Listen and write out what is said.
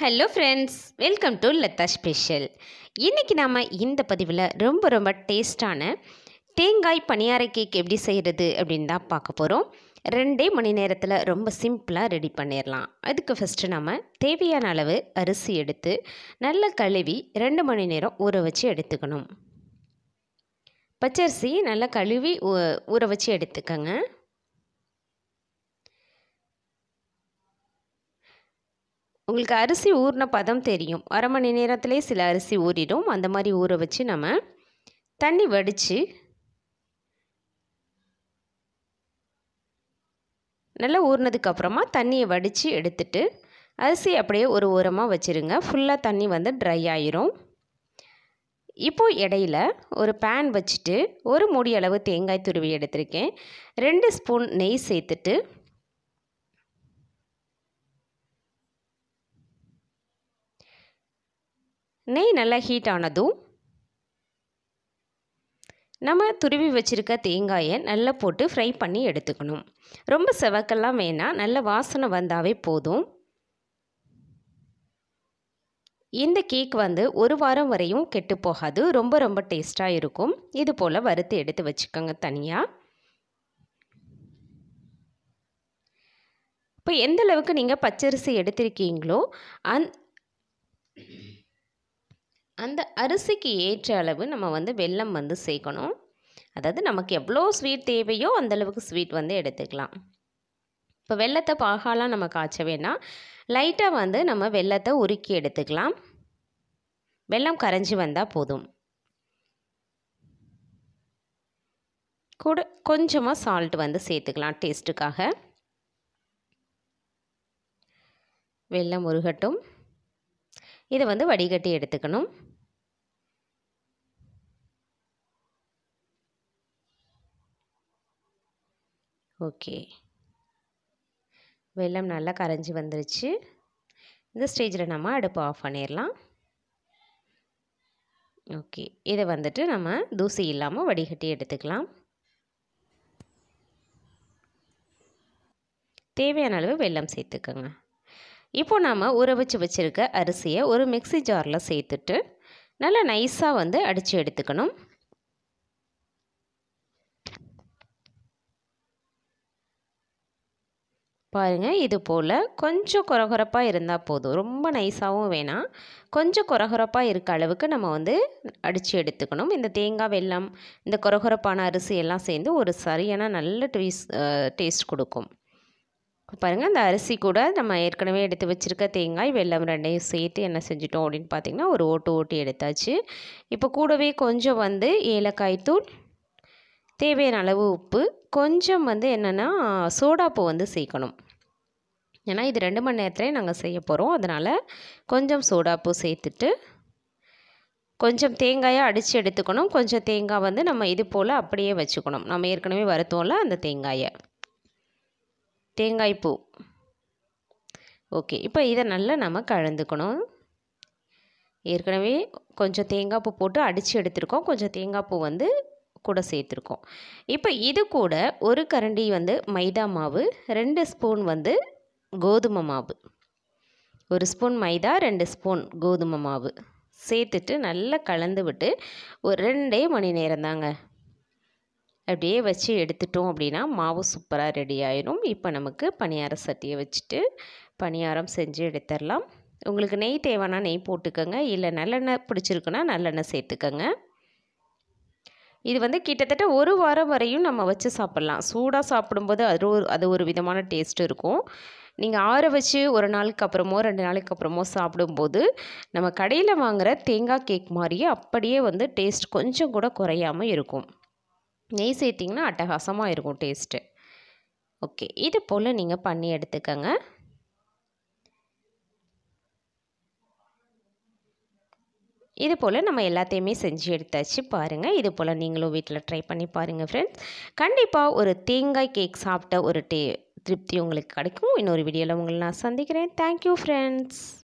hello friends welcome to Latha special இன்றைக்கி நாம் இந்த பதிவில் ரொம்ப ரொம்ப டேஸ்டான தேங்காய் பணியார கேக் எப்படி செய்கிறது அப்படின்னு தான் பார்க்க போகிறோம் ரெண்டே மணி நேரத்தில் ரொம்ப சிம்பிளாக ரெடி பண்ணிடலாம் அதுக்கு ஃபஸ்ட்டு நம்ம தேவையான அளவு அரிசி எடுத்து நல்லா கழுவி ரெண்டு மணி நேரம் ஊற வச்சு எடுத்துக்கணும் பச்சரிசி நல்லா கழுவி ஊ- ஊற வச்சு எடுத்துக்கோங்க உங்களுக்கு அரிசி ஊறின பதம் தெரியும் அரை மணி நேரத்துலேயே சில அரிசி ஊறிடும் அந்த மாதிரி ஊற வச்சு நம்ம தண்ணி வடித்து நல்லா ஊறினதுக்கு அப்புறமா தண்ணியை வடித்து எடுத்துட்டு அரிசி அப்படியே ஒரு ஓரமாக வச்சுருங்க ஃபுல்லாக தண்ணி வந்து ட்ரை ஆயிரும் இப்போது இடையில ஒரு பேன் வச்சுட்டு ஒரு மூடி அளவு தேங்காய் துருவி எடுத்திருக்கேன் ரெண்டு ஸ்பூன் நெய் சேர்த்துட்டு நெய் நல்லா ஹீட் ஆனதும் நம்ம துருவி வச்சுருக்க தேங்காயை நல்லா போட்டு ஃப்ரை பண்ணி எடுத்துக்கணும் ரொம்ப செவக்கெல்லாம் வேணாம் நல்ல வாசனை வந்தாவே போதும் இந்த கேக் வந்து ஒரு வாரம் வரையும் கெட்டு போகாது ரொம்ப ரொம்ப டேஸ்ட்டாக இருக்கும் இது போல் வறுத்து எடுத்து வச்சுக்கோங்க தனியாக இப்போ எந்த அளவுக்கு நீங்கள் பச்சரிசி எடுத்திருக்கீங்களோ அந் அந்த அரிசிக்கு ஏற்ற அளவு நம்ம வந்து வெல்லம் வந்து சேர்க்கணும் அதாவது நமக்கு எவ்வளோ ஸ்வீட் தேவையோ அந்த அளவுக்கு ஸ்வீட் வந்து எடுத்துக்கலாம் இப்போ வெள்ளத்தை பாகாலாம் நம்ம காய்ச்ச வேணாம் லைட்டாக வந்து நம்ம வெள்ளத்தை உருக்கி எடுத்துக்கலாம் வெல்லம் கரைஞ்சி வந்தால் போதும் கூட கொஞ்சமாக சால்ட் வந்து சேர்த்துக்கலாம் டேஸ்ட்டுக்காக வெல்லம் உருகட்டும் இதை வந்து வடிகட்டி எடுத்துக்கணும் ஓகே வெல்லம் நல்லா கரைஞ்சி வந்துருச்சு இந்த ஸ்டேஜில் நம்ம அடுப்பு ஆஃப் பண்ணிடலாம் ஓகே இதை வந்துட்டு நம்ம தூசி இல்லாமல் வடிகட்டி எடுத்துக்கலாம் தேவையான அளவு வெல்லம் சேர்த்துக்கோங்க இப்போ நாம் ஊற வச்சு வச்சுருக்க அரிசியை ஒரு மிக்ஸி ஜாரில் சேர்த்துட்டு நல்லா நைஸாக வந்து அடித்து எடுத்துக்கணும் பாருங்கள் இது போல் கொஞ்சம் கொரகொரப்பாக இருந்தால் போதும் ரொம்ப நைஸாகவும் வேணாம் கொஞ்சம் கொரகொரப்பாக இருக்க அளவுக்கு நம்ம வந்து அடித்து எடுத்துக்கணும் இந்த தேங்காய் வெல்லம் இந்த கொரகொரப்பான அரிசி எல்லாம் சேர்ந்து ஒரு சரியான நல்ல டேஸ்ட் டேஸ்ட் கொடுக்கும் பாருங்கள் அந்த அரிசி கூட நம்ம ஏற்கனவே எடுத்து வச்சுருக்க தேங்காய் வெல்லம் ரெண்டையும் சேர்த்து என்ன செஞ்சிட்டோம் அப்படின்னு பார்த்தீங்கன்னா ஒரு ஓட்டு ஓட்டி எடுத்தாச்சு இப்போ கூடவே கொஞ்சம் வந்து ஏலக்காய் தூள் தேவையான அளவு உப்பு கொஞ்சம் வந்து என்னென்னா சோடாப்பு வந்து சேர்க்கணும் ஏன்னா இது ரெண்டு மணி நேரத்துலேயே நாங்கள் செய்ய போகிறோம் அதனால் கொஞ்சம் சோடாப்பு சேர்த்துட்டு கொஞ்சம் தேங்காயை அடித்து எடுத்துக்கணும் கொஞ்சம் தேங்காய் வந்து நம்ம இது போல் அப்படியே வச்சுக்கணும் நம்ம ஏற்கனவே வறுத்தோம்ல அந்த தேங்காயை தேங்காய் பூ ஓகே இப்போ இதை நல்லா நம்ம கலந்துக்கணும் ஏற்கனவே கொஞ்சம் தேங்காய் பூ போட்டு அடித்து எடுத்திருக்கோம் கொஞ்சம் தேங்காய் பூ வந்து கூட சேர்த்துருக்கோம் இப்போ இது கூட ஒரு கரண்டி வந்து மைதா மாவு ரெண்டு ஸ்பூன் வந்து கோதுமை மாவு ஒரு ஸ்பூன் மைதா ரெண்டு ஸ்பூன் கோதுமை மாவு சேர்த்துட்டு நல்லா கலந்து விட்டு ஒரு ரெண்டே மணி நேரம் தாங்க அப்படியே வச்சு எடுத்துட்டோம் அப்படின்னா மாவு சூப்பராக ரெடி ஆயிடும் இப்போ நமக்கு பணியார சட்டியை வச்சுட்டு பணியாரம் செஞ்சு எடுத்துடலாம் உங்களுக்கு நெய் தேவைன்னா நெய் போட்டுக்கோங்க இல்லை நல்லெண்ணெய் பிடிச்சிருக்குன்னா நல்லெண்ணெய் சேர்த்துக்கோங்க இது வந்து கிட்டத்தட்ட ஒரு வாரம் வரையும் நம்ம வச்சு சாப்பிட்லாம் சூடாக சாப்பிடும்போது அது ஒரு அது ஒரு விதமான டேஸ்ட் இருக்கும் நீங்கள் ஆற வச்சு ஒரு நாளுக்கு அப்புறமோ ரெண்டு நாளைக்கு அப்புறமோ சாப்பிடும்போது நம்ம கடையில் வாங்குகிற தேங்காய் கேக் மாதிரியே அப்படியே வந்து டேஸ்ட் கொஞ்சம் கூட குறையாமல் இருக்கும் நெய் சேர்த்திங்கன்னா அட்டகாசமாக இருக்கும் டேஸ்ட்டு ஓகே இது போல் நீங்கள் பண்ணி எடுத்துக்கோங்க இது போல் நம்ம எல்லாத்தையுமே செஞ்சு எடுத்தாச்சு பாருங்கள் இது போல் நீங்களும் வீட்டில் ட்ரை பண்ணி பாருங்கள் ஃப்ரெண்ட்ஸ் கண்டிப்பாக ஒரு தேங்காய் கேக் சாப்பிட்ட ஒரு டே திருப்தி உங்களுக்கு கிடைக்கும் இன்னொரு வீடியோவில் உங்களை நான் சந்திக்கிறேன் தேங்க்யூ ஃப்ரெண்ட்ஸ்